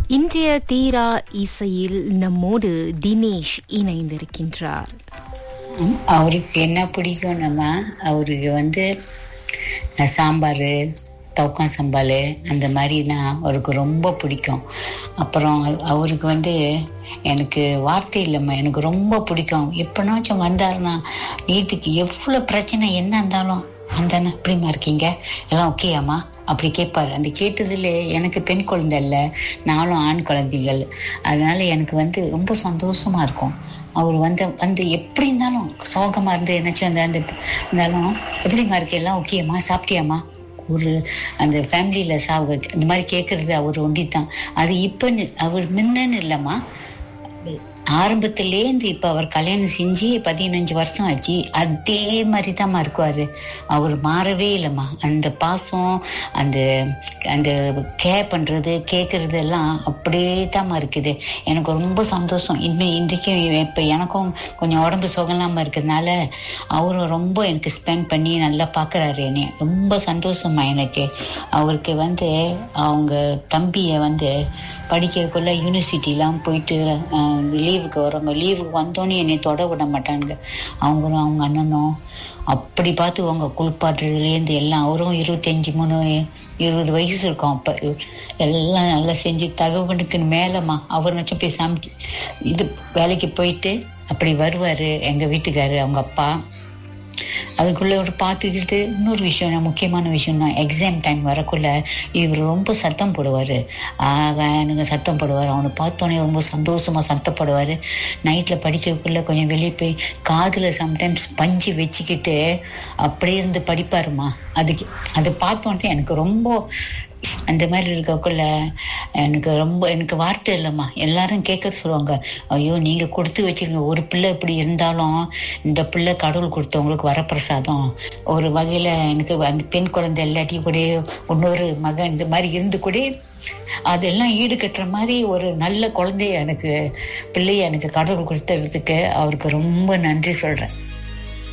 இன்றைய தீரா இசையில் நம்மோடு தினேஷ் இணைந்திருக்கின்றார் ம், அவருக்கு என்ன பிடிக்கும் நம்ம அவருக்கு வந்து அஹ், சாம்பார் தவுக்கம் சம்பால் அந்த மாதிரினா அவருக்கு ரொம்ப பிடிக்கும் அப்புறம் அவ- அவருக்கு வந்து எனக்கு வார்த்தை இல்லைம்மா எனக்கு ரொம்ப பிடிக்கும் எப்பனாச்சும் வந்தாருன்னா வீட்டுக்கு எவ்வளோ பிரச்சனை என்ன இருந்தாலும் வந்தானே எப்படிம்மா இருக்கீங்க எல்லாம் ஓகேயாம்மா அப்படி கேட்பாரு அந்த கேட்டதுல எனக்கு பெண் குழந்தை இல்லை நானும் ஆண் குழந்தைகள் அதனால எனக்கு வந்து ரொம்ப சந்தோஷமா இருக்கும் அவர் வந்து வந்து எப்படி இருந்தாலும் சோகமா இருந்து என்னாச்சும் அந்த அந்த இருந்தாலும் எப்படிமா இருக்கு எல்லாம் ஓகேம்மா சாப்பிட்டியாம்மா ஒரு அந்த ஃபேமிலியில சாவு இந்த மாதிரி கேட்கறது அவர் ஒண்டித்தான் அது இப்பன்னு அவர் முன்னன்னு இல்லைம்மா ஆரம்பத்திலேருந்து இப்ப அவர் கல்யாணம் செஞ்சு பதினஞ்சு வருஷம் ஆச்சு அதே மாதிரி தான்மா இருக்குவாரு அவர் மாறவே இல்லைம்மா அந்த பாசம் அந்த அந்த கே பண்றது கேட்கறது எல்லாம் அப்படியே தாம்மா இருக்குது எனக்கு ரொம்ப சந்தோஷம் இன்னும் இன்றைக்கும் இப்ப எனக்கும் கொஞ்சம் உடம்பு சுகலாம இருக்கிறதுனால அவரும் ரொம்ப எனக்கு ஸ்பெண்ட் பண்ணி நல்லா பாக்குறாரு என்னைய ரொம்ப சந்தோஷமா எனக்கு அவருக்கு வந்து அவங்க தம்பியை வந்து படிக்கக்குள்ள யூனிவர்சிட்டிலாம் போயிட்டு லீவுக்கு வரவங்க லீவுக்கு வந்தோன்னே என்னை தொட விட மாட்டானுங்க அவங்களும் அவங்க அண்ணனும் அப்படி பார்த்து அவங்க குளிப்பாட்டுறதுலேருந்து எல்லாம் அவரும் இருபத்தஞ்சி மூணு இருபது வயசு இருக்கும் அப்போ எல்லாம் நல்லா செஞ்சு தகவனுக்கு மேலம்மா அவர் நச்சும் போய் சமைச்சு இது வேலைக்கு போயிட்டு அப்படி வருவார் எங்கள் வீட்டுக்காரு அவங்க அப்பா அதுக்குள்ள ஒரு பார்த்துக்கிட்டு இன்னொரு விஷயம் நான் முக்கியமான விஷயம் தான் எக்ஸாம் டைம் வரக்குள்ள இவர் ரொம்ப சத்தம் போடுவார் ஆக எனக்கு சத்தம் போடுவார் அவனை பார்த்தோன்னே ரொம்ப சந்தோஷமா சத்தப்படுவார் நைட்டில் படிக்கக்குள்ள கொஞ்சம் வெளியே போய் காதில் சம்டைம்ஸ் பஞ்சு வச்சுக்கிட்டு அப்படியே இருந்து படிப்பாருமா அதுக்கு அதை பார்த்தோன்னே எனக்கு ரொம்ப அந்த மாதிரி இருக்கக்குள்ள எனக்கு ரொம்ப எனக்கு வார்த்தை இல்லைம்மா எல்லாரும் கேட்கறது சொல்லுவாங்க ஐயோ நீங்க கொடுத்து வச்சிருங்க ஒரு பிள்ளை இப்படி இருந்தாலும் இந்த பிள்ளை கடவுள் கொடுத்தவங்களுக்கு வரப்பிரசாதம் ஒரு வகையில எனக்கு அந்த பெண் குழந்தை இல்லாட்டி கூட இன்னொரு மகன் இந்த மாதிரி இருந்து கூட அதெல்லாம் ஈடு கட்டுற மாதிரி ஒரு நல்ல குழந்தைய எனக்கு பிள்ளைய எனக்கு கடவுள் கொடுத்ததுக்கு அவருக்கு ரொம்ப நன்றி சொல்றேன்